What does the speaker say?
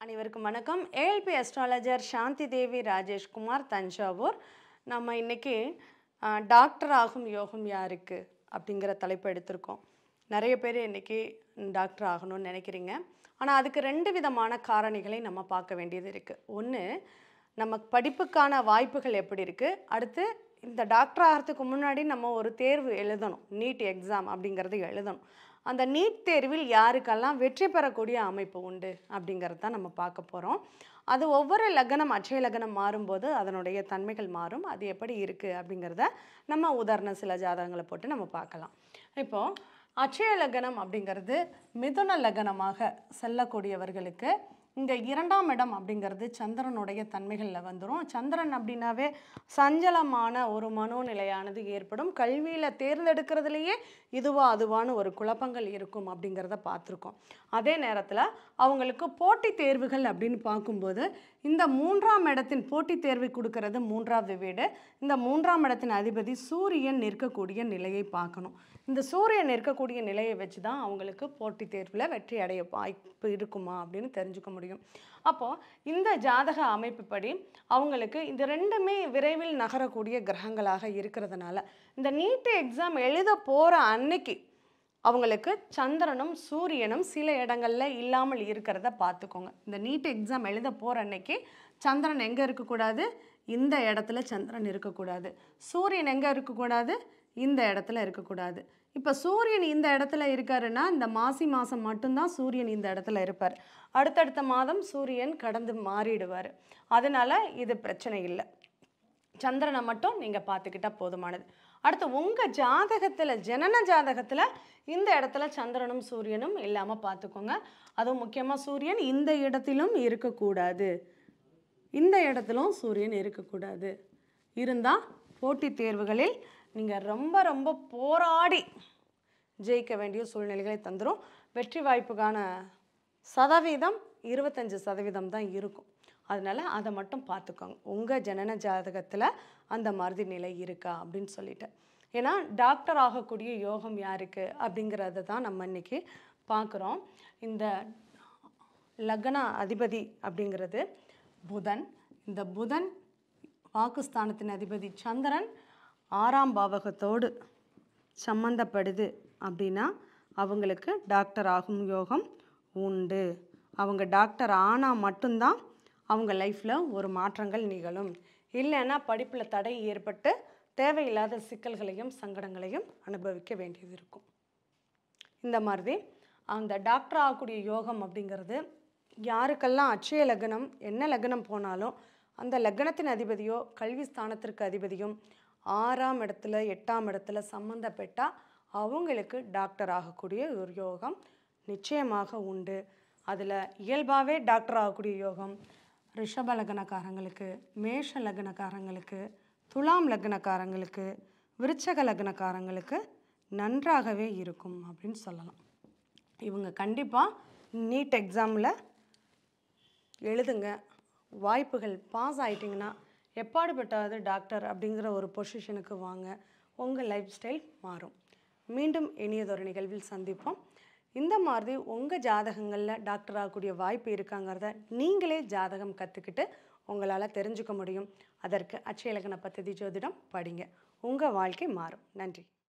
அனைவருக்கும் வணக்கம் ALP astrologer Shanthi Devi Rajeshkumar Thanjavur நம்ம இன்னைக்கு ஆஹ், டாக்டர் ஆகும் யோகம் யாருக்கு அப்படிங்கிற தலைப்பு எடுத்திருக்கோம் நிறைய பேர் இன்னைக்கு டாக்டர் ஆகணும்னு நினைக்கிறீங்க ஆனால் அதுக்கு ரெண்டு விதமான காரணிகளை நம்ம பார்க்க வேண்டியது இருக்குது ஒன்று நம்ம படிப்புக்கான வாய்ப்புகள் எப்படி இருக்குது அடுத்து இந்த டாக்டர் ஆகிறதுக்கு முன்னாடி நம்ம ஒரு தேர்வு எழுதணும் நீட் எக்ஸாம் அப்படிங்கிறது எழுதணும் அந்த நீட் தேர்வில் யாருக்கெல்லாம் வெற்றி பெறக்கூடிய அமைப்பு உண்டு அப்படிங்கிறது தான் நம்ம பார்க்க போகிறோம் அது ஒவ்வொரு லக்னம் அட்சய லக்னம் மாறும்போது அதனுடைய தன்மைகள் மாறும் அது எப்படி இருக்குது அப்படிங்கிறத நம்ம உதாரண சில ஜாதகங்களை போட்டு நம்ம பார்க்கலாம் இப்போது அட்சய லக்னம் அப்படிங்கிறது மிதுன லக்னமாக செல்லக்கூடியவர்களுக்கு இங்கே இரண்டாம் இடம் அப்படிங்கிறது சந்திரனுடைய தன்மைகளில் வந்துடும் சந்திரன் அப்படின்னாவே சஞ்சலமான ஒரு மனோநிலையானது ஏற்படும் கல்வியில் தேர்ந்தெடுக்கிறதுலையே இதுவா அதுவான்னு ஒரு குழப்பங்கள் இருக்கும் அப்படிங்கிறத பார்த்துருக்கோம் அதே நேரத்தில் அவங்களுக்கு போட்டித் தேர்வுகள் அப்படின்னு பார்க்கும்போது இந்த மூன்றாம் இடத்தின் போட்டித் தேர்வை கொடுக்கறது மூன்றாவது வீடு இந்த மூன்றாம் இடத்தின் அதிபதி சூரியன் நிற்கக்கூடிய நிலையை பார்க்கணும் இந்த சூரியன் இருக்கக்கூடிய நிலையை வச்சு தான் அவங்களுக்கு போட்டித் தேர்வில் வெற்றி அடைய வாய்ப்பு இருக்குமா அப்படின்னு தெரிஞ்சுக்க முடியும் அப்போது இந்த ஜாதக அமைப்புப்படி அவங்களுக்கு இந்த ரெண்டுமே விரைவில் நகரக்கூடிய கிரகங்களாக இருக்கிறதுனால இந்த நீட்டு எக்ஸாம் எழுத போகிற அன்னைக்கு அவங்களுக்கு சந்திரனும் சூரியனும் சில இடங்கள்ல இல்லாமல் இருக்கிறத பார்த்துக்கோங்க இந்த நீட் எக்ஸாம் எழுத போகிற அன்னைக்கு சந்திரன் எங்கே இருக்கக்கூடாது இந்த இடத்துல சந்திரன் இருக்கக்கூடாது சூரியன் எங்கே இருக்கக்கூடாது இந்த இடத்துல இருக்கக்கூடாது இப்போ சூரியன் இந்த இடத்துல இருக்காருன்னா இந்த மாசி மாதம் மட்டும்தான் சூரியன் இந்த இடத்துல இருப்பார் அடுத்தடுத்த மாதம் சூரியன் கடந்து மாறிடுவார் அதனால இது பிரச்சனை இல்லை சந்திரனை மட்டும் நீங்கள் பார்த்துக்கிட்டா போதுமானது அடுத்து உங்கள் ஜாதகத்தில் ஜனன ஜாதகத்தில் இந்த இடத்துல சந்திரனும் சூரியனும் இல்லாமல் பார்த்துக்கோங்க அதுவும் முக்கியமாக சூரியன் இந்த இடத்திலும் இருக்கக்கூடாது இந்த இடத்திலும் சூரியன் இருக்கக்கூடாது இருந்தால் போட்டித் தேர்வுகளில் நீங்கள் ரொம்ப ரொம்ப போராடி ஜெயிக்க வேண்டிய சூழ்நிலைகளை தந்துடும் வெற்றி வாய்ப்புக்கான சதவீதம் இருபத்தஞ்சு சதவீதம் தான் இருக்கும் அதனால் அதை மட்டும் பார்த்துக்கோங்க உங்கள் ஜனன ஜாதகத்தில் அந்த மருதி நிலை இருக்கா அப்படின்னு சொல்லிட்டு ஏன்னா டாக்டர் ஆகக்கூடிய யோகம் யாருக்கு அப்படிங்கிறத தான் நம்ம இன்னைக்கு பார்க்குறோம் இந்த லக்ன அதிபதி அப்படிங்கிறது புதன் இந்த புதன் வாக்குஸ்தானத்தின் அதிபதி சந்திரன் ஆறாம் பாவகத்தோடு சம்மந்தப்படுது அப்படின்னா அவங்களுக்கு டாக்டர் ஆகும் யோகம் உண்டு அவங்க டாக்டர் ஆனால் மட்டும்தான் அவங்க லைஃப்பில் ஒரு மாற்றங்கள் நிகழும் இல்லைன்னா படிப்பில் தடை ஏற்பட்டு தேவையில்லாத சிக்கல்களையும் சங்கடங்களையும் அனுபவிக்க வேண்டியது இருக்கும் இந்த மாதிரி அந்த டாக்டர் ஆகக்கூடிய யோகம் அப்படிங்கிறது யாருக்கெல்லாம் அட்சய லக்னம் என்ன லக்னம் போனாலும் அந்த லக்னத்தின் அதிபதியோ கல்வி ஸ்தானத்திற்கு அதிபதியும் ஆறாம் இடத்துல எட்டாம் இடத்துல சம்மந்தப்பட்டால் அவங்களுக்கு டாக்டர் ஆகக்கூடிய ஒரு யோகம் நிச்சயமாக உண்டு அதில் இயல்பாகவே டாக்டர் ஆகக்கூடிய யோகம் ரிஷப லக்னக்காரங்களுக்கு மேஷ லக்னக்காரங்களுக்கு துலாம் லக்னக்காரங்களுக்கு விருச்சக லக்னக்காரங்களுக்கு நன்றாகவே இருக்கும் அப்படின்னு சொல்லலாம் இவங்க கண்டிப்பாக நீட் எக்ஸாமில் எழுதுங்க வாய்ப்புகள் பாஸ் ஆயிட்டிங்கன்னா எப்பாடுபட்டாவது டாக்டர் அப்படிங்கிற ஒரு பொசிஷனுக்கு வாங்க உங்கள் லைஃப் ஸ்டைல் மாறும் மீண்டும் இனியதொரு நிகழ்வில் சந்திப்போம் இந்த மாதிரி உங்கள் ஜாதகங்களில் டாக்டர் ஆகக்கூடிய வாய்ப்பு இருக்காங்கிறத நீங்களே ஜாதகம் கற்றுக்கிட்டு உங்களால் தெரிஞ்சுக்க முடியும் அதற்கு அட்சய இலக்கண பദ്ധதி ஜோதிடம் படிங்க உங்கள் வாழ்க்கை மாறும் நன்றி